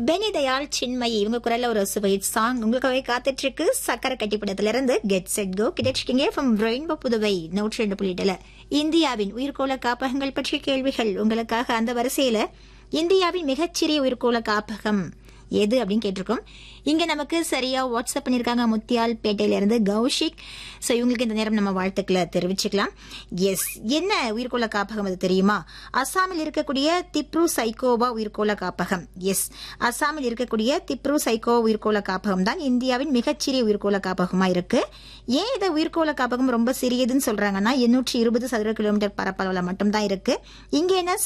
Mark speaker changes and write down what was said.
Speaker 1: பெனி தயாள் சின்மயி இவங்க குரல்ல ஒரு சுவைட் சாங் உங்களுக்காகவே காத்துட்டு இருக்கு சக்கரை கட்டிப்படத்துல இருந்து கெட் செட் கோ கிடைச்சிக்கிங்க ஃப்ரம் ரெயின்போ புதுவை நூற்றி ரெண்டு புள்ளிட்டுல இந்தியாவின் உயிர்கோள காப்பகங்கள் பற்றிய கேள்விகள் உங்களுக்காக அந்த வரிசையில இந்தியாவின் மிகச்சிறிய உயிர்கோள காப்பகம் எது அப்படின்னு கேட்டிருக்கோம் இங்க நமக்கு சரியா வாட்ஸ்அப் பண்ணிருக்காங்க முத்தியால் பேட்டையில இருந்து கௌஷிக் சோ இவங்களுக்கு இந்த நேரம் நம்ம வாழ்த்துக்களை தெரிவிச்சுக்கலாம் எஸ் என்ன உயிர்கோள காப்பகம் அது தெரியுமா அசாமில் இருக்கக்கூடிய திப்ரு சைக்கோவா உயிர்கோள காப்பகம் எஸ் அசாமில் இருக்கக்கூடிய திப்ரு சைக்கோவா உயிர்கோள காப்பகம் தான் இந்தியாவின் மிகச்சிறிய உயிர்கோள காப்பகமா இருக்கு ஏன் இதை உயிர்கோள காப்பகம் ரொம்ப சிறியதுன்னு சொல்றாங்கன்னா எண்ணூற்றி இருபது சதுர கிலோமீட்டர் பரப்பளவுல மட்டும்தான் இருக்கு இங்க என்ன